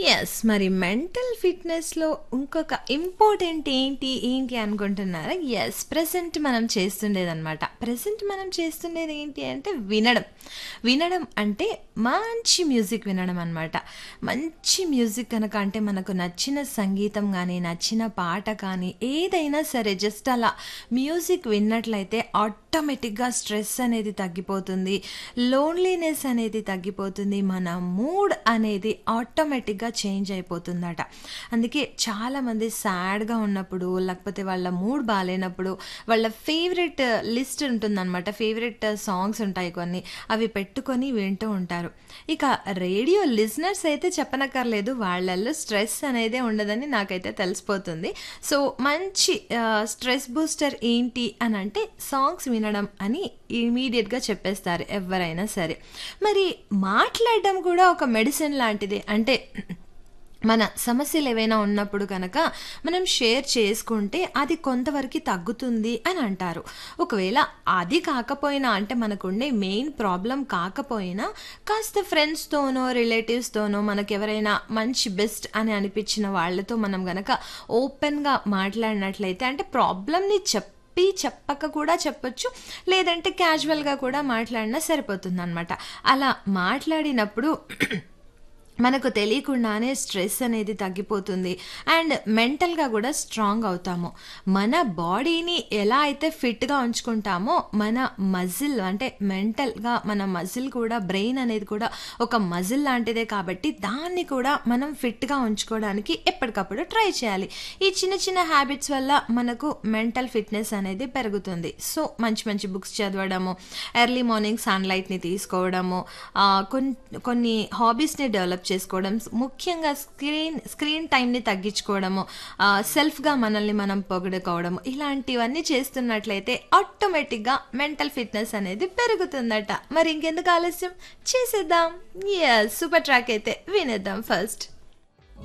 Yes. మరి mental ఫిట్‌నెస్‌లో ఇంకొక important ఏంటి, ఏంటి అనుకుంటున్నారా? యెస్. ప్రెజెంట్ మనం చేస్తుండేదనమాట. ప్రెజెంట్ మనం చేస్తుండేది ఏంటి అంటే వినడం. వినడం అంటే మంచి మ్యూజిక్ వినడం అనమాట. మంచి మ్యూజిక్ గనక అంటే మనకు నచ్చిన సంగీతం గానీ, నచ్చిన పాట కానీ ఏదైనా సరే జస్ట్ అలా మ్యూజిక్ విన్నట్లయితే ఆటోమేటిక్‌గా స్ట్రెస్ అనేది తగ్గిపోతుంది. లోన్లీనెస్ అనేది తగ్గిపోతుంది. మన మూడ్ అనేది ఆటోమేటిక్‌గా చేంజ్ అయిపోతుందట. అందుకే చాలామంది సాడ్‌గా ఉన్నప్పుడు, లేకపోతే వాళ్ళ మూడ్ బాలేనప్పుడు వాళ్ళ ఫేవరెట్ లిస్ట్ ఉంటుందనమాట. ఫేవరెట్ సాంగ్స్ ఉంటాయి కొన్ని. అవి పెట్టుకొని వింటూ ఉంటారు. ఇక రేడియో లిజనర్స్ అయితే చెప్పనక్కర్లేదు. వాళ్ళల్లో స్ట్రెస్ అనేదే ఉండదని నాకైతే తెలిసిపోతుంది. సో, మంచి ఆహ్, స్ట్రెస్ బూస్టర్ ఏంటి అనంటే సాంగ్స్ వినడం అని ఇమ్మీడియేట్‌గా చెప్పేస్తారు ఎవ్వరైనా సరే. మరి మాట్లాడడం కూడా ఒక మెడిసిన్ లాంటిదే. అంటే మన సమస్యలేవైనా ఉన్నప్పుడు గనక మనం షేర్ చేసుకుంటే అది కొంతవరకి తగ్గుతుంది అని అంటారు. ఒకవేళ అది కాకపోయినా అంటే మనకుండే మెయిన్ ప్రాబ్లమ్ కాకపోయినా కాస్త ఫ్రెండ్స్‌తోనో, రిలేటివ్స్‌తోనో మనకెవరైనా మంచి బెస్ట్ అని అనిపించిన వాళ్ళతో మనం గనక ఓపెన్‌గా మాట్లాడినట్లయితే అంటే ప్రాబ్లమ్‌ని చెప్ చెప్పి చెప్పక కూడా చెప్పొచ్చు. లేదంటే క్యాజువల్‌గా కూడా మాట్లాడినా సరిపోతుందనమాట. అలా మాట్లాడినప్పుడు మనకు తెలియకుండానే స్ట్రెస్ అనేది తగ్గిపోతుంది. అండ్ మెంటల్‌గా కూడా స్ట్రాంగ్ అవుతాము. మన బాడీని ఎలా అయితే ఫిట్‌గా ఉంచుకుంటామో మన మజిల్ అంటే మెంటల్‌గా మన మజిల్ కూడా బ్రెయిన్ అనేది కూడా ఒక మజిల్ లాంటిదే కాబట్టి దాన్ని కూడా మనం ఫిట్‌గా ఉంచుకోవడానికి ఎప్పటికప్పుడు ట్రై చేయాలి. ఈ చిన్న చిన్న హ్యాబిట్స్ వల్ల మనకు మెంటల్ ఫిట్‌నెస్ అనేది పెరుగుతుంది. సో, మంచి మంచి బుక్స్ చదవడము, ఎర్లీ మార్నింగ్ సన్‌లైట్‌ని తీసుకోవడము, ఆహ్, కొన్ కొన్ని హాబీస్‌ని డెవలప్ చేసుకోవడం, ముఖ్యంగా స్క్రీన్ స్క్రీన్ టైమ్‌ని తగ్గించుకోవడము, ఆహ్, సెల్ఫ్‌గా మనల్ని మనం పొగుడుకోవడము ఇలాంటివన్నీ చేస్తున్నట్లయితే ఆటోమేటిక్‌గా మెంటల్ ఫిట్‌నెస్ అనేది పెరుగుతుందట. మరి ఇంకెందుకు ఆలస్యం చేసేద్దాం. యెస్. సూపర్ ట్రాక్ అయితే వినేద్దాం ఫస్ట్.